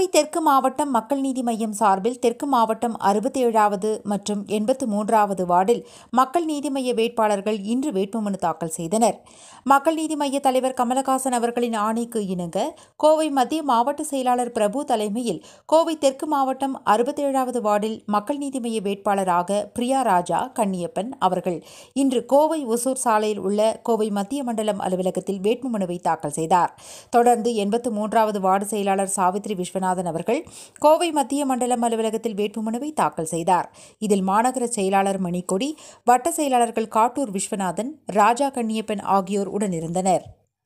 கோவை தெற்கு மாவட்டம் மக்கள் நீதி மய்யம் சார்பில் தெற்கு மாவட்டம் அறுபத்தி ஏழாவது மற்றும் எண்பத்து மூன்றாவது வார்டில் மக்கள் நீதி மய்ய வேட்பாளர்கள் இன்று வேட்புமனு தாக்கல் செய்தனர் மக்கள் நீதி மய்ய தலைவர் கமலஹாசன் அவர்களின் ஆணைக்கு இணங்க கோவை மத்திய மாவட்ட செயலாளர் பிரபு தலைமையில் கோவை தெற்கு மாவட்டம் அறுபத்தேழாவது வார்டில் மக்கள் நீதி மய்ய வேட்பாளராக பிரியா ராஜா கன்னியப்பன் அவர்கள் இன்று கோவை ஒசூர் சாலையில் உள்ள கோவை மத்திய மண்டலம் அலுவலகத்தில் வேட்புமனுவை தாக்கல் செய்தார் தொடர்ந்து எண்பத்து மூன்றாவது வார்டு செயலாளர் சாவித்ரி விஸ்வநாதன் அவர்கள் கோவை மத்திய மண்டலம் அலுவலகத்தில் வேட்புமனுவை தாக்கல் செய்தார் இதில் மாநகர செயலாளர் மணிக்கொடி வட்ட செயலாளர்கள் காட்டூர் விஸ்வநாதன் ராஜா கன்னியப்பன் ஆகியோர் உடனிருந்தனர்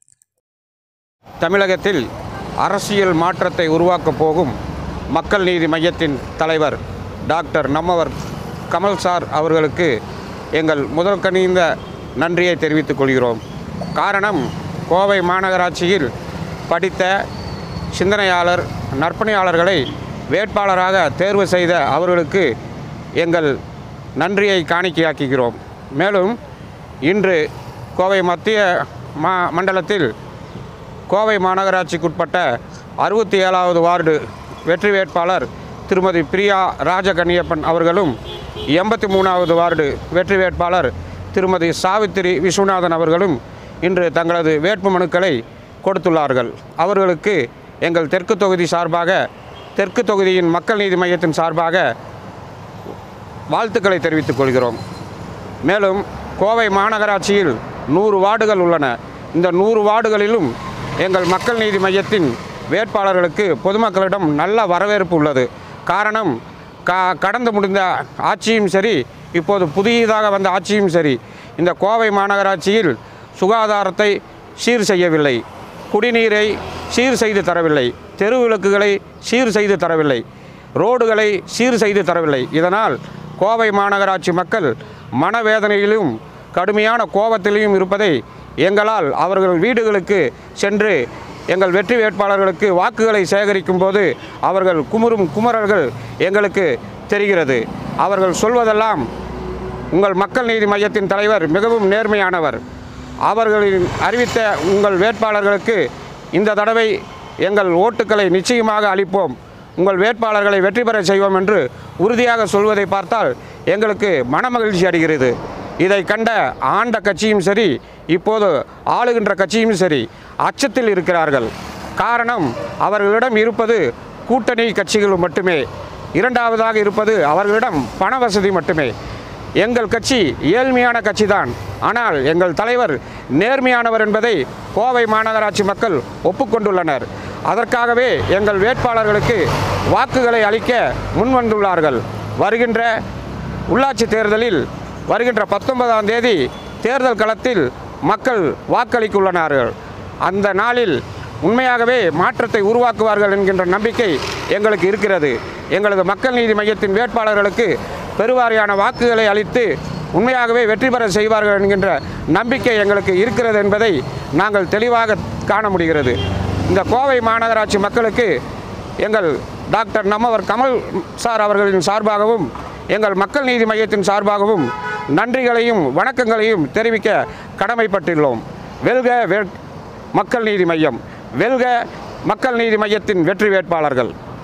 தமிழகத்தில் அரசியல் மாற்றத்தை உருவாக்கப் போகும் மக்கள் நீதி மையத்தின் தலைவர் டாக்டர் நம்மவர் கமல் சார் அவர்களுக்கு எங்கள் முதல் கனிந்த நன்றியை தெரிவித்துக் கொள்கிறோம் காரணம் கோவை மாநகராட்சியில் படித்த சிந்தனையாளர் நற்பணியாளர்களை வேட்பாளராக தேர்வு செய்த அவர்களுக்கு எங்கள் நன்றியை காணிக்கையாக்குகிறோம் மேலும் இன்று கோவை மத்திய மா மண்டலத்தில் கோவை மாநகராட்சிக்குட்பட்ட அறுபத்தி ஏழாவது வார்டு வெற்றி வேட்பாளர் திருமதி பிரியா ராஜகன்னியப்பன் அவர்களும் எண்பத்தி மூணாவது வார்டு வெற்றி வேட்பாளர் திருமதி சாவித்திரி விஸ்வநாதன் அவர்களும் இன்று தங்களது வேட்புமனுக்களை கொடுத்துள்ளார்கள் அவர்களுக்கு எங்கள் தெற்கு தொகுதி சார்பாக தெற்கு தொகுதியின் மக்கள் நீதி மையத்தின் சார்பாக வாழ்த்துக்களை தெரிவித்துக் கொள்கிறோம் மேலும் கோவை மாநகராட்சியில் நூறு வார்டுகள் உள்ளன இந்த நூறு வார்டுகளிலும் எங்கள் மக்கள் நீதி மையத்தின் வேட்பாளர்களுக்கு பொதுமக்களிடம் நல்ல வரவேற்பு உள்ளது காரணம் கா கடந்து முடிந்த ஆட்சியும் சரி இப்போது புதியதாக வந்த ஆட்சியும் சரி இந்த கோவை மாநகராட்சியில் சுகாதாரத்தை சீர் செய்யவில்லை குடிநீரை சீர் செய்து தரவில்லை தெரு விளக்குகளை சீர் செய்து தரவில்லை ரோடுகளை சீர் செய்து தரவில்லை இதனால் கோவை மாநகராட்சி மக்கள் மனவேதனையிலும் கடுமையான கோபத்திலையும் இருப்பதை எங்களால் அவர்கள் வீடுகளுக்கு சென்று எங்கள் வெற்றி வேட்பாளர்களுக்கு வாக்குகளை சேகரிக்கும் போது அவர்கள் குமுறும் குமரல்கள் எங்களுக்கு தெரிகிறது அவர்கள் சொல்வதெல்லாம் உங்கள் மக்கள் நீதி மையத்தின் தலைவர் மிகவும் நேர்மையானவர் அவர்களின் அறிவித்த உங்கள் வேட்பாளர்களுக்கு இந்த தடவை எங்கள் ஓட்டுக்களை நிச்சயமாக அளிப்போம் உங்கள் வேட்பாளர்களை வெற்றி பெற செய்வோம் என்று உறுதியாக சொல்வதை பார்த்தால் எங்களுக்கு மனமகிழ்ச்சி அடைகிறது இதை கண்ட ஆண்ட கட்சியும் சரி இப்போது ஆளுகின்ற கட்சியும் சரி அச்சத்தில் இருக்கிறார்கள் காரணம் அவர்களிடம் இருப்பது கூட்டணி கட்சிகள் மட்டுமே இரண்டாவதாக இருப்பது அவர்களிடம் பண வசதி மட்டுமே எங்கள் கட்சி ஏழ்மையான கட்சி தான் ஆனால் எங்கள் தலைவர் நேர்மையானவர் என்பதை கோவை மாநகராட்சி மக்கள் ஒப்புக்கொண்டுள்ளனர் அதற்காகவே எங்கள் வேட்பாளர்களுக்கு வாக்குகளை அளிக்க முன்வந்துள்ளார்கள் வருகின்ற உள்ளாட்சி தேர்தலில் வருகின்ற பத்தொன்பதாம் தேதி தேர்தல் களத்தில் மக்கள் வாக்களிக்க உள்ளனார்கள் அந்த நாளில் உண்மையாகவே மாற்றத்தை உருவாக்குவார்கள் என்கின்ற நம்பிக்கை எங்களுக்கு இருக்கிறது எங்களது மக்கள் நீதி மையத்தின் வேட்பாளர்களுக்கு பெருவாரியான வாக்குகளை அளித்து உண்மையாகவே வெற்றி பெற செய்வார்கள் என்கின்ற நம்பிக்கை எங்களுக்கு இருக்கிறது என்பதை நாங்கள் தெளிவாக காண முடிகிறது இந்த கோவை மாநகராட்சி மக்களுக்கு எங்கள் டாக்டர் நம்மவர் கமல் சார் அவர்களின் சார்பாகவும் எங்கள் மக்கள் நீதி மையத்தின் சார்பாகவும் நன்றிகளையும் வணக்கங்களையும் தெரிவிக்க கடமைப்பட்டுள்ளோம் வெல்க வெ மக்கள் நீதி மையம் வெல்க மக்கள் நீதி மையத்தின் வெற்றி வேட்பாளர்கள்